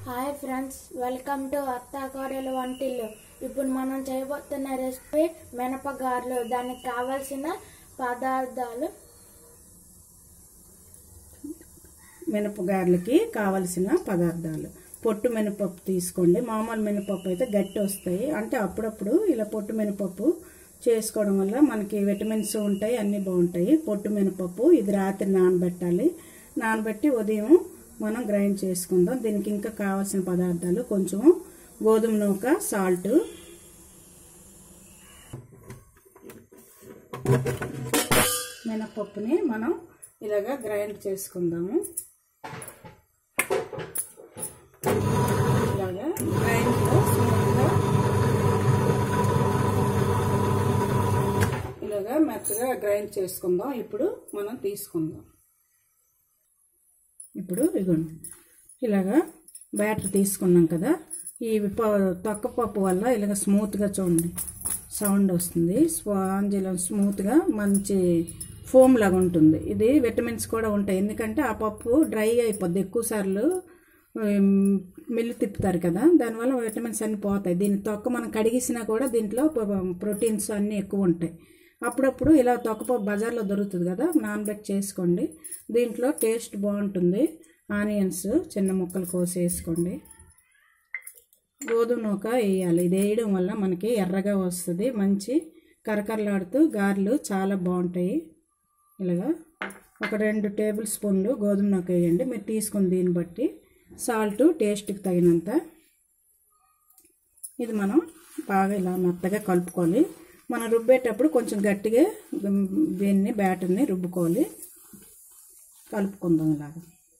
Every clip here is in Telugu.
హాయ్ ఫ్రెండ్స్ వెల్కమ్ టు అత్తాకోడలు వంటిల్లు ఇప్పుడు మనం చేయబోతున్న రెసిపీ మినపగారెలు దానికి కావలసిన పదార్థాలు మినపగారెలకి కావలసిన పదార్థాలు పొట్టు మినపప్పు తీసుకోండి మామూలు మినపప్పు అయితే గట్టి వస్తాయి అంటే అప్పుడప్పుడు ఇలా పొట్టు మినపప్పు చేసుకోవడం వల్ల మనకి విటమిన్స్ ఉంటాయి అన్నీ బాగుంటాయి పొట్టు మినపప్పు ఇది రాత్రి నానబెట్టాలి నానబెట్టి ఉదయం మనం గ్రైండ్ చేసుకుందాం దీనికి ఇంకా కావాల్సిన పదార్థాలు కొంచెం గోధుమ నూక సాల్ట్ మినపప్పుని మనం ఇలాగా గ్రైండ్ చేసుకుందాము ఇలాగా గ్రైండ్లో స్మూత్గా ఇలాగా మెత్తగా గ్రైండ్ చేసుకుందాం ఇప్పుడు మనం తీసుకుందాం ఇప్పుడు ఇదిగోండి ఇలాగా బ్యాటర్ తీసుకున్నాం కదా ఈ తొక్కపప్పు వల్ల ఇలాగ స్మూత్గా చూడండి సౌండ్ వస్తుంది స్పాంజ్ ఇలా స్మూత్గా మంచి ఫోమ్ లాగా ఉంటుంది ఇది విటమిన్స్ కూడా ఉంటాయి ఎందుకంటే ఆ పప్పు డ్రై అయిపోద్ది ఎక్కువ సార్లు మిల్లు తిప్పుతారు కదా దానివల్ల విటమిన్స్ అన్నీ పోతాయి దీని తొక్క మనం కడిగిసినా కూడా దీంట్లో ప్రోటీన్స్ అన్నీ ఎక్కువ ఉంటాయి అప్పుడప్పుడు ఇలా తొక్కపప్పు బజార్లో దొరుకుతుంది కదా నాన్బెట్ చేసుకోండి దీంట్లో టేస్ట్ బాగుంటుంది ఆనియన్స్ చిన్న ముక్కలు కోసి వేసుకోండి గోధుమ నూక వేయాలి ఇది వేయడం వల్ల మనకి ఎర్రగా వస్తుంది మంచి కరకరలాడుతూ గారెలు చాలా బాగుంటాయి ఇలాగా ఒక రెండు టేబుల్ స్పూన్లు గోధుమ నూక వేయండి మీరు తీసుకుని దీన్ని బట్టి సాల్ట్ టేస్ట్కి తగినంత ఇది మనం బాగా ఇలా మెత్తగా కలుపుకోవాలి మనం రుబ్బేటప్పుడు కొంచెం గట్టిగా దీన్ని బ్యాటర్ని రుబ్బుకోవాలి కలుపుకుందాం ఇలాగ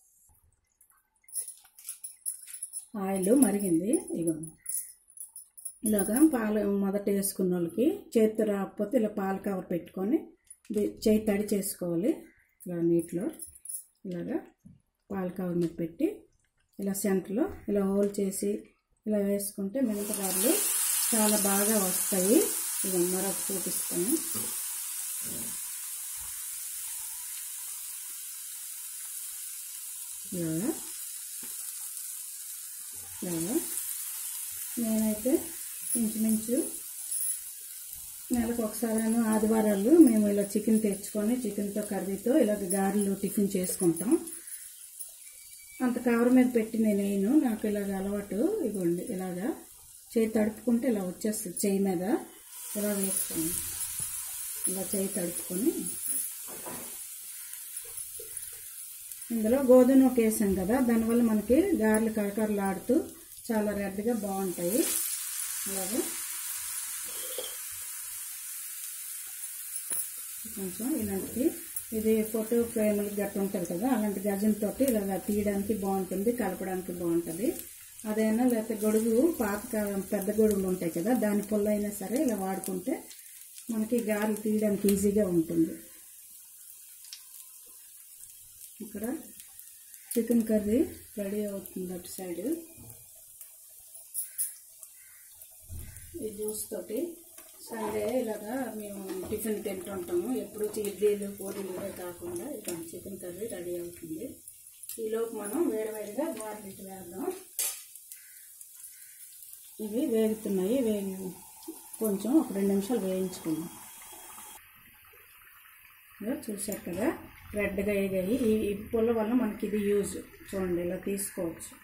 ఆయిల్ మరిగింది ఇగో ఇలాగా పాలు మొదట వేసుకున్న వాళ్ళకి చేతితో రాకపోతే ఇలా పాల కవర్ పెట్టుకొని చేయి తడి చేసుకోవాలి ఇలా నీటిలో ఇలాగా పాల కవర్ మీద పెట్టి ఇలా సెంటర్లో ఇలా హోల్ చేసి ఇలా వేసుకుంటే మినపగారులు చాలా బాగా వస్తాయి ఇక మరొక చూపిస్తాను ఇలాగా ఇలాగా నేనైతే ఇంచుమించు నెలకు ఒకసారి ఆదివారాలు మేము ఇలా చికెన్ తెచ్చుకొని చికెన్తో కర్రీతో ఇలాగ గారెలు టిఫిన్ చేసుకుంటాం అంత కవర్ మీద పెట్టి నేను వేయను నాకు ఇలాగ అలవాటు ఇవ్వండి ఇలాగా చేయి తడుపుకుంటే ఇలా వచ్చేస్తుంది చేయి మీద ఇలా వేసుకోండి ఇలా చేయి తడుపుకొని ఇందులో గోధుమ వేసాం కదా దానివల్ల మనకి గారెలు కరకరలాడుతూ చాలా రెడ్గా బాగుంటాయి అలాగే కొంచెం ఇలాంటి ఇది ఫోటో ఫ్రేమ్లు గట్ట ఉంటుంది కదా అలాంటి గజంతో ఇలా తీయడానికి బాగుంటుంది కలపడానికి బాగుంటుంది అదైనా లేకపోతే గొడుగు పాత పెద్ద గొడుగులు ఉంటాయి కదా దాని పుల్ల అయినా సరే ఇలా వాడుకుంటే మనకి గారెలు తీయడానికి ఈజీగా ఉంటుంది ఇక్కడ చికెన్ కర్రీ రెడీ అవుతుంది అటు సైడ్ ఈ జ్యూస్ తోటి సండే ఇలాగా మేము టిఫిన్ తింటుంటాము ఎప్పుడు ఇడ్లీలు పూరీలు ఇవే కాకుండా ఇక్కడ చికెన్ కర్రీ రెడీ అవుతుంది ఈలోపు మనం వేడివేడిగా గార్లిక్ వేద్దాం ఇవి వేగుతున్నాయి వేగి కొంచెం ఒక రెండు నిమిషాలు వేయించుకుందాం చూసారు కదా రెడ్గా వేగాయి ఈ పుల్ల వల్ల మనకి ఇది యూజ్ చూడండి ఇలా తీసుకోవచ్చు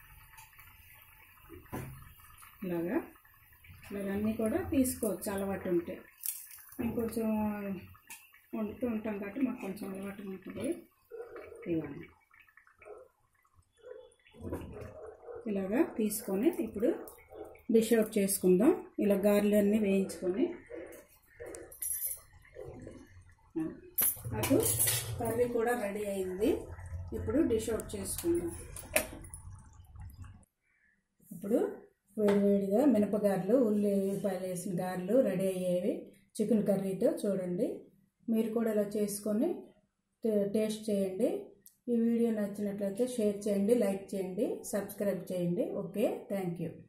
ఇలాగా ఇలాగ అన్నీ కూడా తీసుకోవచ్చు అలవాటు ఉంటే మేము కొంచెం వండుతూ ఉంటాం కాబట్టి మాకు కొంచెం అలవాటు ఉంటుంది ఇవ్వండి ఇలాగా తీసుకొని ఇప్పుడు డిష్ అవుట్ చేసుకుందాం ఇలా గారెలు అన్నీ వేయించుకొని అటు కర్రీ కూడా రెడీ అయింది ఇప్పుడు డిష్ అవుట్ చేసుకుందాం ఇప్పుడు వేడివేడిగా మినపగారెలు ఉల్లిపాయలు వేసిన గారెలు రెడీ అయ్యేవి చికెన్ కర్రీతో చూడండి మీరు కూడా ఇలా చేసుకొని టేస్ట్ చేయండి ఈ వీడియో నచ్చినట్లయితే షేర్ చేయండి లైక్ చేయండి సబ్స్క్రైబ్ చేయండి ఓకే థ్యాంక్ యూ